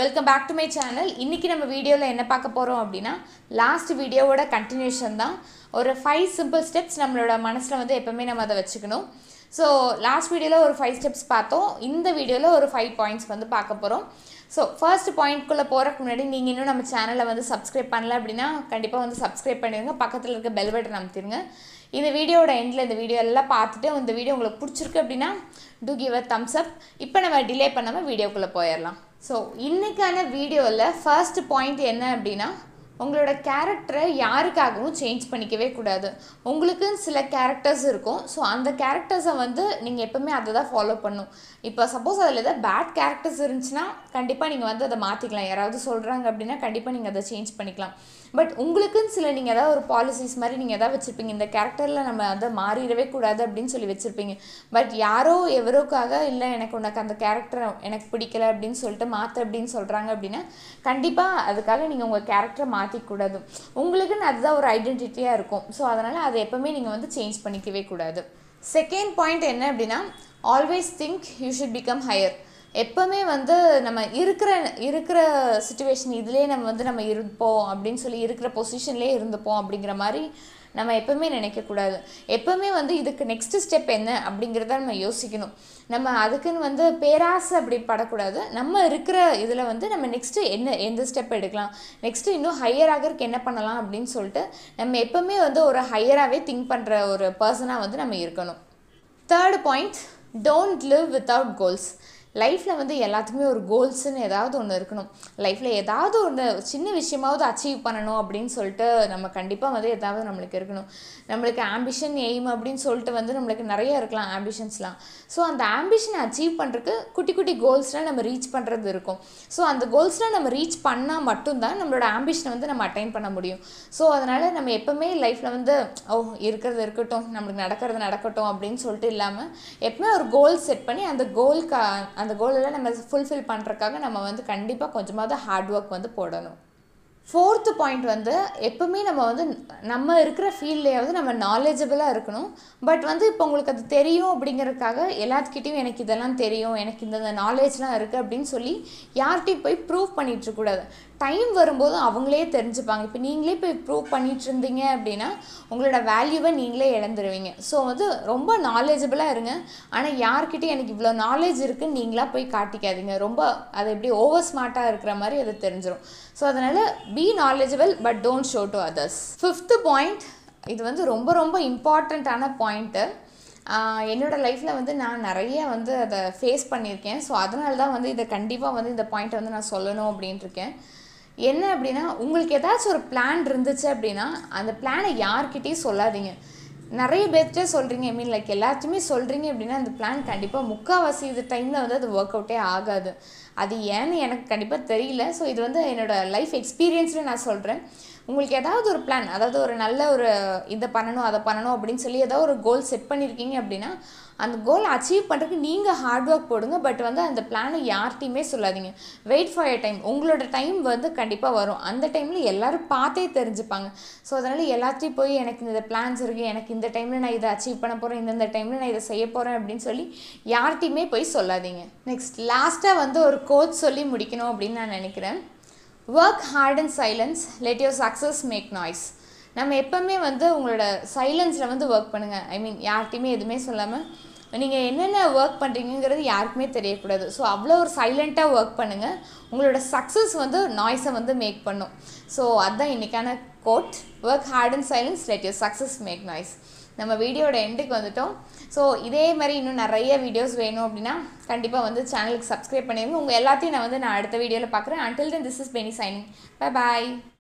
welcome back to my channel இன்றைக்கி நம்ம வீடியோவில் என்ன பார்க்க போகிறோம் அப்படின்னா லாஸ்ட் வீடியோவோட கண்டினியூஷன் தான் ஒரு ஃபைவ் சிம்பிள் ஸ்டெப்ஸ் நம்மளோட மனசில் வந்து எப்போவுமே நம்ம அதை வச்சுக்கணும் ஸோ லாஸ்ட் வீடியோவில் ஒரு ஃபைவ் ஸ்டெப்ஸ் பார்த்தோம் இந்த வீடியோவில் ஒரு ஃபைவ் பாயிண்ட்ஸ் வந்து பார்க்க போகிறோம் ஸோ ஃபர்ஸ்ட் பாயிண்ட்குள்ளே போகிறக்கு முன்னாடி நீங்கள் இன்னும் நம்ம சேனலை வந்து சப்ஸ்கிரைப் பண்ணல அப்படின்னா கண்டிப்பாக வந்து சப்ஸ்கிரைப் பண்ணிடுங்க பக்கத்தில் இருக்க பெல் பட்டன் அமுத்திடுங்க இந்த வீடியோவோட எண்டில் இந்த வீடியோ எல்லாம் பார்த்துட்டு இந்த வீடியோ உங்களுக்கு பிடிச்சிருக்கு அப்படின்னா to give a thumbs up இப்போ நம்ம டிலே பண்ணாமல் வீடியோக்குள்ளே போயிடலாம் ஸோ இன்றைக்கான வீடியோவில் ஃபர்ஸ்ட் பாயிண்ட் என்ன அப்படின்னா உங்களோட கேரக்டரை யாருக்காகவும் சேஞ்ச் பண்ணிக்கவே கூடாது உங்களுக்குன்னு சில கேரக்டர்ஸ் இருக்கும் ஸோ அந்த கேரக்டர்ஸை வந்து நீங்கள் எப்போவுமே அதை தான் ஃபாலோ பண்ணும் இப்போ சப்போஸ் அதில் ஏதாவது பேட் கேரக்டர்ஸ் இருந்துச்சுன்னா கண்டிப்பாக நீங்கள் வந்து அதை மாற்றிக்கலாம் யாராவது சொல்கிறாங்க அப்படின்னா கண்டிப்பாக நீங்கள் அதை சேஞ்ச் பண்ணிக்கலாம் பட் உங்களுக்குன்னு சில நீங்கள் ஏதாவது ஒரு பாலிசிஸ் மாதிரி நீங்கள் எதாவது வச்சுருப்பீங்க இந்த கேரக்டரில் நம்ம அதை மாறிடவே கூடாது அப்படின்னு சொல்லி வச்சுருப்பீங்க பட் யாரோ எவரோக்காக இல்லை எனக்கு உனக்கு அந்த கேரக்டர் எனக்கு பிடிக்கல அப்படின்னு சொல்லிட்டு மாற்று அப்படின்னு சொல்கிறாங்க அப்படின்னா கண்டிப்பாக அதுக்காக நீங்கள் உங்கள் கேரக்டரை மாற்றிக்கூடாது உங்களுக்குன்னு அதுதான் ஒரு ஐடென்டிட்டியாக இருக்கும் ஸோ அதனால் அதை எப்போவுமே நீங்கள் வந்து சேஞ்ச் பண்ணிக்கவே கூடாது செகண்ட் பாயிண்ட் என்ன அப்படின்னா always think you should become higher எப்போவுமே வந்து நம்ம இருக்கிற இருக்கிற சுச்சுவேஷன் இதிலே நம்ம வந்து நம்ம இருப்போம் அப்படின்னு சொல்லி இருக்கிற பொசிஷன்லேயே இருந்துப்போம் அப்படிங்கிற மாதிரி நம்ம எப்போவுமே நினைக்கக்கூடாது எப்போவுமே வந்து இதுக்கு நெக்ஸ்ட் ஸ்டெப் என்ன அப்படிங்கிறத நம்ம யோசிக்கணும் நம்ம அதுக்குன்னு வந்து பேராசை அப்படி படக்கூடாது நம்ம இருக்கிற இதில் வந்து நம்ம நெக்ஸ்ட்டு என்ன எந்த ஸ்டெப் எடுக்கலாம் நெக்ஸ்ட்டு இன்னும் ஹையர் ஆகிறதுக்கு என்ன பண்ணலாம் அப்படின்னு சொல்லிட்டு நம்ம எப்போவுமே வந்து ஒரு ஹையராகவே திங்க் பண்ணுற ஒரு பர்சனாக வந்து நம்ம இருக்கணும் third point don't live without goals லைஃப்பில் வந்து எல்லாத்துக்குமே ஒரு கோல்ஸ்னு ஏதாவது ஒன்று இருக்கணும் லைஃப்பில் ஏதாவது ஒன்று சின்ன விஷயமாவது அச்சீவ் பண்ணணும் அப்படின்னு சொல்லிட்டு நம்ம கண்டிப்பாக வந்து ஏதாவது நம்மளுக்கு இருக்கணும் நம்மளுக்கு ஆம்பிஷன் எய்ம் அப்படின்னு சொல்லிட்டு வந்து நம்மளுக்கு நிறைய இருக்கலாம் ஆம்பிஷன்ஸ்லாம் ஸோ அந்த ஆம்பிஷனை அச்சீவ் பண்ணுறதுக்கு குட்டி குட்டி கோல்ஸ்லாம் நம்ம ரீச் பண்ணுறது இருக்கும் ஸோ அந்த கோல்ஸ்லாம் நம்ம ரீச் பண்ணால் மட்டும்தான் நம்மளோட ஆம்பிஷனை வந்து நம்ம அட்டைன் பண்ண முடியும் ஸோ அதனால் நம்ம எப்போவுமே லைஃப்பில் வந்து ஓ இருக்கிறது இருக்கட்டும் நம்மளுக்கு நடக்கிறது நடக்கட்டும் அப்படின்னு சொல்லிட்டு இல்லாமல் எப்பவுமே ஒரு கோல் செட் பண்ணி அந்த கோல்க்கு அந்த கோலெல்லாம் நம்ம ஃபுல்ஃபில் பண்ணுறதுக்காக நம்ம வந்து கண்டிப்பாக கொஞ்சமாவது ஹார்ட் ஒர்க் வந்து போடணும் ஃபோர்த்து பாயிண்ட் வந்து எப்பவுமே நம்ம வந்து நம்ம இருக்கிற ஃபீல்ட்லேயாவது நம்ம நாலேஜபிளாக இருக்கணும் பட் வந்து இப்போ உங்களுக்கு அது தெரியும் அப்படிங்கிறதுக்காக எல்லாத்துக்கிட்டையும் எனக்கு இதெல்லாம் தெரியும் எனக்கு இந்த நாலேஜ்லாம் இருக்குது அப்படின்னு சொல்லி யார்கிட்டையும் போய் ப்ரூவ் பண்ணிகிட்ருக்கூடாது டைம் வரும்போது அவங்களே தெரிஞ்சுப்பாங்க இப்போ நீங்களே போய் ப்ரூவ் பண்ணிட்டு இருந்தீங்க அப்படின்னா உங்களோட வேல்யூவை நீங்களே இழந்துருவீங்க ஸோ வந்து ரொம்ப நாலேஜபிளாக இருங்க ஆனால் யார்கிட்டையும் எனக்கு இவ்வளோ நாலேஜ் இருக்குன்னு நீங்களாக போய் காட்டிக்காதீங்க ரொம்ப அது எப்படி ஓவர் ஸ்மார்ட்டாக இருக்கிற மாதிரி அது தெரிஞ்சிடும் ஸோ அதனால் be knowledgeable but don't show to others fifth point இது வந்து ரொம்ப ரொம்ப இம்பார்ட்டண்ட்டான பாயிண்ட்டு என்னோடய லைஃப்பில் வந்து நான் நிறைய வந்து அதை ஃபேஸ் பண்ணியிருக்கேன் ஸோ அதனால தான் வந்து இதை கண்டிப்பாக வந்து இந்த பாயிண்ட்டை வந்து நான் சொல்லணும் அப்படின்ட்டு இருக்கேன் என்ன அப்படின்னா உங்களுக்கு ஏதாச்சும் ஒரு பிளான் இருந்துச்சு அப்படின்னா அந்த பிளானை யார்கிட்டையும் சொல்லாதீங்க நிறைய பேர்கிட்ட சொல்கிறீங்க ஐ மீன் லைக் எல்லாத்தையுமே சொல்கிறீங்க அப்படின்னா அந்த பிளான் கண்டிப்பாக முக்கால்வாசி இது டைமில் வந்து அது ஒர்க் அவுட்டே ஆகாது அது ஏன்னு எனக்கு கண்டிப்பாக தெரியல ஸோ இது வந்து என்னோடய லைஃப் எக்ஸ்பீரியன்ஸில் நான் சொல்கிறேன் உங்களுக்கு ஏதாவது ஒரு பிளான் அதாவது ஒரு நல்ல ஒரு இதை பண்ணணும் அதை பண்ணணும் அப்படின்னு சொல்லி ஏதாவது ஒரு கோல் செட் பண்ணியிருக்கீங்க அப்படின்னா அந்த கோல் அச்சீவ் பண்ணுறதுக்கு நீங்கள் ஹார்ட் ஒர்க் போடுங்க பட் வந்து அந்த பிளானை யார்கிட்டையுமே சொல்லாதீங்க வெயிட் ஃபார் யர் டைம் உங்களோட டைம் வந்து கண்டிப்பாக வரும் அந்த டைமில் எல்லோரும் பார்த்தே தெரிஞ்சுப்பாங்க ஸோ அதனால் எல்லாத்தையும் போய் எனக்கு இந்த பிளான்ஸ் இருக்குது எனக்கு இந்த டைமில் நான் இதை அச்சீவ் பண்ண போகிறேன் இந்தந்த டைமில் நான் இதை செய்ய போகிறேன் அப்படின்னு சொல்லி யார்கிட்டையுமே போய் சொல்லாதீங்க நெக்ஸ்ட் லாஸ்ட்டாக வந்து ஒரு கோச் சொல்லி முடிக்கணும் அப்படின்னு நான் நினைக்கிறேன் work hard and silence let your success make noise நம்ம எப்போவுமே வந்து உங்களோட சைலன்ஸில் வந்து ஒர்க் பண்ணுங்கள் ஐ மீன் யார்கிட்டையுமே எதுவுமே சொல்லாமல் நீங்கள் என்னென்ன ஒர்க் பண்ணுறீங்கிறது யாருக்குமே தெரியக்கூடாது ஸோ அவ்வளோ ஒரு சைலண்ட்டாக ஒர்க் பண்ணுங்கள் உங்களோட சக்ஸஸ் வந்து நாய்ஸை வந்து மேக் பண்ணும் ஸோ அதுதான் இன்றைக்கான quote work hard and silence let your success make noise நம்ம வீடியோட எண்டுக்கு வந்துட்டோம் ஸோ இதே மாதிரி இன்னும் நிறைய வீடியோஸ் வேணும் அப்படின்னா கண்டிப்பாக வந்து சேனலுக்கு சப்ஸ்கிரைப் பண்ணிடுங்க உங்கள் எல்லாத்தையும் நான் வந்து நான் அடுத்த வீடியோவில் பார்க்குறேன் until then this is Benny shining bye bye